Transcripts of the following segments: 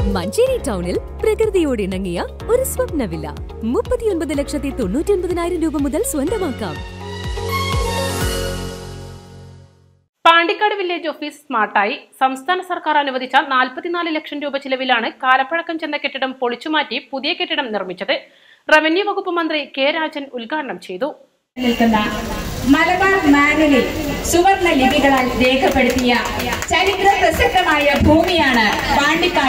മഞ്ചേരി ടൗണിൽ പ്രകൃതിയോട് ഇണങ്ങിയ ഒരു സ്വപ്ന വില്ല മുപ്പത്തിയൊൻപത് ലക്ഷത്തി തൊണ്ണൂറ്റി ഒൻപതിനായിരം രൂപ മുതൽ സ്വന്തമാക്കാം പാണ്ടിക്കാട് വില്ലേജ് ഓഫീസ് സ്മാർട്ടായി സംസ്ഥാന സർക്കാർ അനുവദിച്ച നാൽപ്പത്തിനാല് ലക്ഷം രൂപ ചിലവിലാണ് കാലപ്പഴക്കം ചെന്ന കെട്ടിടം പൊളിച്ചുമാറ്റി പുതിയ കെട്ടിടം നിർമ്മിച്ചത് റവന്യൂ വകുപ്പ് മന്ത്രി കെ രാജൻ ഉദ്ഘാടനം ചെയ്തു നിൽക്കുന്ന മലബാർ മാനുവലിൽ സുവർണ ലിപികളാൽ രേഖപ്പെടുത്തിയ ചരിത്ര പ്രസക്തമായ ഭൂമിയാണ് പാണ്ടിക്കാട്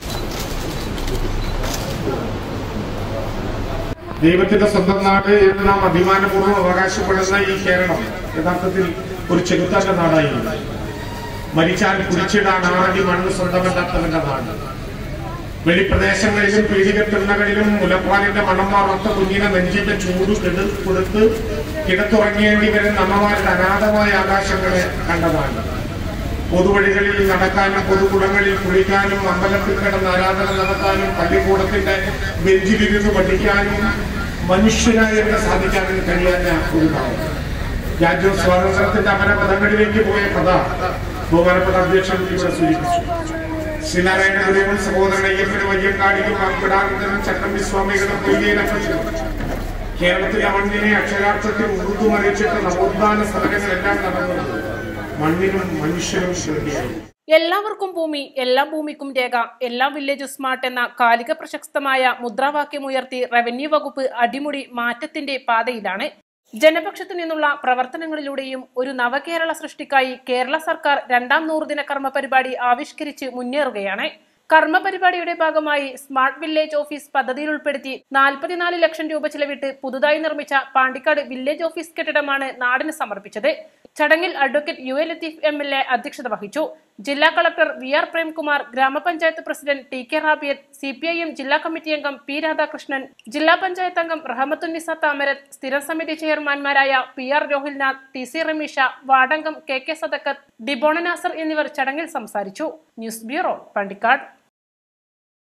ദൈവത്തിന്റെ സ്വന്തം നാട് എന്ന് നാം അഭിമാനപൂർവ്വം അവകാശപ്പെടുന്ന ഈ കേരളം യഥാർത്ഥത്തിൽ ഒരു ചെകുത്താന്റെ നാടായിരുന്നു മരിച്ചാൽ കുടിച്ചിടാൻ ആറടി മണ്ണ് സ്വന്തമല്ലാത്തവന്റെ നാട് വെളിപ്രദേശങ്ങളിലും പീഡികത്തിണ്ണകളിലും മുലപ്പാലിന്റെ മണം മാറാത്ത കുഞ്ഞിനെ നെഞ്ചിന്റെ ചൂട് കെടു കൊടുത്ത് കിടത്തുറങ്ങേണ്ടി വരുന്ന അമ്മമാരുടെ അനാഥമായ ആകാശങ്ങളെ കണ്ടതാണ് പൊതുവഴികളിൽ നടക്കാനും പൊതുകുളങ്ങളിൽ കുളിക്കാനും അമ്പലത്തിൽ കിടന്ന് ആരാധന നടത്താനും പള്ളിക്കൂടത്തിന്റെ ബെഞ്ചിലിരുന്ന് പഠിക്കാനും മനുഷ്യനായി എന്ന് സാധിക്കാനും കഴിയാത്ത ഒരു നാട് രാജ്യവും സ്വാതന്ത്ര്യത്തിന്റെ അമരപഥങ്ങളിലേക്ക് പോയ കഥ ബഹുമാനപ്പെട്ട അധ്യക്ഷൻ ഇവിടെ സൂചിപ്പിച്ചു ശ്രീനാരായണ ഗുരുവും സഹോദരൻ അയ്യപ്പനും അയ്യങ്കാടിയും അമ്പിടാനന്ദനും ചട്ടമ്പി സ്വാമികളും പൊയ്യയിലും കേരളത്തിലെ മണ്ണിനെ അക്ഷരാർത്ഥത്തിൽ ഉറുദു മറിച്ചിട്ട് നവോത്ഥാന സമരങ്ങളെല്ലാം നടന്നത് മണ്ണിനും മനുഷ്യനും വേണ്ടിയായിരുന്നു എല്ലാവർക്കും ഭൂമി എല്ലാ ഭൂമിക്കും രേഖ എല്ലാ വില്ലേജ് സ്മാർട്ട് എന്ന കാലിക പ്രശസ്തമായ മുദ്രാവാക്യമുയർത്തി റവന്യൂ വകുപ്പ് അടിമുടി മാറ്റത്തിന്റെ പാതയിലാണ് ജനപക്ഷത്തു നിന്നുള്ള പ്രവർത്തനങ്ങളിലൂടെയും ഒരു നവകേരള സൃഷ്ടിക്കായി കേരള സർക്കാർ രണ്ടാം നൂറുദിന കർമ്മ പരിപാടി ആവിഷ്കരിച്ച് മുന്നേറുകയാണ് കർമ്മ പരിപാടിയുടെ ഭാഗമായി സ്മാർട്ട് വില്ലേജ് ഓഫീസ് പദ്ധതിയിൽ ഉൾപ്പെടുത്തി നാൽപ്പത്തിനാല് ലക്ഷം രൂപ ചിലവിട്ട് പുതുതായി നിർമ്മിച്ച പാണ്ടിക്കാട് വില്ലേജ് ഓഫീസ് കെട്ടിടമാണ് നാടിന് സമർപ്പിച്ചത് ചടങ്ങിൽ advocate U A Latheef M L A അധ്യക്ഷത വഹിച്ചു ജില്ലാ കളക്ടർ വി ആർ പ്രേംകുമാർ ഗ്രാമപഞ്ചായത്ത് president T K Rabiyath C P I M ജില്ലാ കമ്മിറ്റി അംഗം പി രാധാകൃഷ്ണൻ ജില്ലാ പഞ്ചായത്ത് അംഗം റഹമത്തുന്നിസ താമരത്ത് സ്ഥിരം സമിതി ചെയർമാൻമാരായ P R Rohilnath T C Ramisha വാർഡംഗം കെ കെ സദക്കത്ത് ഡിബോണ നാസർ എന്നിവർ ചടങ്ങിൽ സംസാരിച്ചു ന്യൂസ് ബ്യൂറോ പണ്ടിക്കാട്